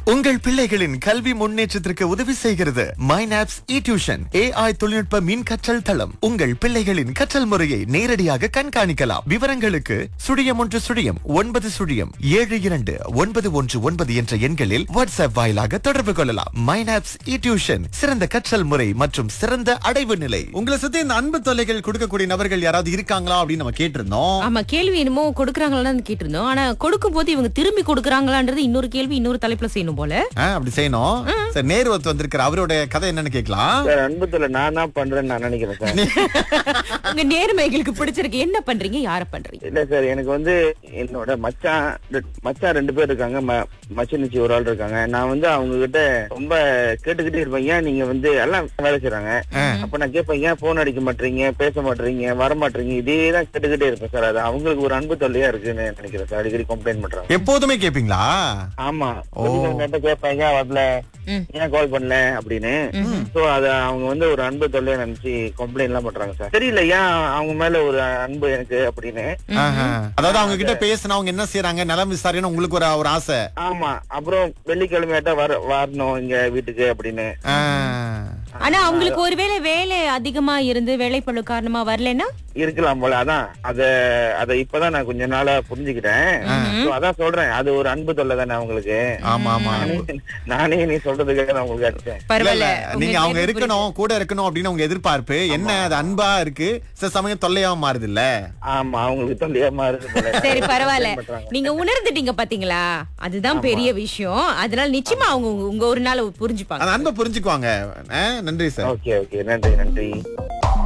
உங்கள் பிள்ளைகளின் கல்வி முன்னேற்றத்திற்கு உதவி செய்கிறது மைனாப்ஸ் இ டியூஷன் ஏஐ தொழில்நுட்ப மின் கற்றல் தளம் உங்கள் பிள்ளைகளின் கற்றல் முறையை நேரடியாக கண்காணிக்கலாம் விவரங்களுக்கு சுழியம் ஒன்று சுழியம் ஒன்பது சுழியம் ஏழு இரண்டு ஒன்பது ஒன்று ஒன்பது என்ற எண்களில் வாட்ஸ்அப் வாயிலாக தொடர்பு கொள்ளலாம் மைனாப்ஸ் இ டியூஷன் சிறந்த கற்றல் முறை மற்றும் சிறந்த அடைவு நிலை உங்களை சுத்தி இந்த அன்பு தொல்லைகள் கொடுக்கக்கூடிய நபர்கள் யாராவது இருக்காங்களா அப்படின்னு நம்ம கேட்டிருந்தோம் ஆமா கேள்வி என்னமோ கொடுக்கறாங்களான்னு கேட்டிருந்தோம் ஆனா கொடுக்கும் போது இவங்க திரும்பி கொடுக்கறாங்களான்றது இன்னொரு கேள்வி இன்னொரு தலைப்புல செய்யணும் போல ஆ, அப்படி செய்யணும் சரி நேரு ஒருத்தர் வந்திருக்கிற அவரோட கதை என்னன்னு கேட்கலாம் சார் அன்புத்துல நான் தான் பண்றேன்னு நான் நினைக்கிறேன் சார் உங்க நேர்மைகளுக்கு பிடிச்சிருக்கு என்ன பண்றீங்க யார பண்றீங்க இல்ல சார் எனக்கு வந்து என்னோட மச்சான் ரெ- மச்சான் ரெண்டு பேர் இருக்காங்க ம- மச்சினிச்சி ஒரு ஆள் இருக்காங்க நான் வந்து அவங்க கிட்ட ரொம்ப கேட்டுக்கிட்டே இருப்பேன் ஏன் நீங்க வந்து எல்லாம் வேலை செய்றாங்க அப்ப நான் கேட்பேன் ஏன் போன் அடிக்க மாட்டீங்க பேச மாட்டீங்க வர மாட்டீங்க இதே தான் கேட்டுக்கிட்டே இருப்பேன் சார் அது அவங்களுக்கு ஒரு அன்பு தொல்லையா இருக்குன்னு நினைக்கிறேன் சார் அடிக்கடி கம்ப்ளைண்ட் பண்றாங்க எப்போதுமே கேப்பீங்களா ஆமா கிட்ட கேட்பேன் ஏன் வரல ம். ஏன் கால் பண்ணல அப்படின்னு சோ அத அவங்க வந்து ஒரு அன்பு தொல்லையா நினைச்சு கம்ப்ளைண்ட் எல்லாம் பண்றாங்க சார் தெரியல ஏன் அவங்க மேல ஒரு அன்பு எனக்கு அப்படின்னு ஆஹா. அதாவது அவங்க கிட்ட பேசினா அவங்க என்ன செய்யறாங்க நலம் விசாரின்னு உங்களுக்கு ஒரு ஒரு ஆசை ஆமா அப்புறம் வெள்ளிக்கிழமையாட்டா வர வரணும் இங்க வீட்டுக்கு அப்படின்னு ஆ. ஆனா அவங்களுக்கு ஒருவேளை வேலை அதிகமா இருந்து வேலைப்பழு காரணமா வரலன்னா இருக்கலாம் போல அதான் அத அத இப்பதான் நான் கொஞ்ச நாளா புரிஞ்சுக்கிட்டேன் So, அதான் சொல்றேன் அது ஒரு அன்பு தொல்லை தானே அவங்களுக்கு ஆமா ஆமா நானே- நானே நீ சொல்றதுக்காக நான் உங்களுக்கு அடிச்சேன் இல்ல, பரவாயில்ல இல்ல. நீங்க அவங்க இருக்கணும் கூட இருக்கணும் அப்படின்னு அவங்க எதிர்பார்ப்பு என்ன அது அன்பா இருக்கு சில சமயம் தொல்லையாவும் மாறுது இல்ல ஆமா அவங்களுக்கு தொல்லையா மாறுது போல. சரி பரவாயில்ல பண்றாங்க. நீங்க உணர்ந்துட்டீங்க பாத்தீங்களா அதுதான் பெரிய விஷயம் அதனால நிச்சயமா அவங்க உங்க- உங்க ஒரு நாள் புரிஞ்சுப்பாங்க அந்த அன்பை புரிஞ்சுக்குவாங்க ஆ, நன்றி சார் ஓகே ஓகே நன்றி நன்றி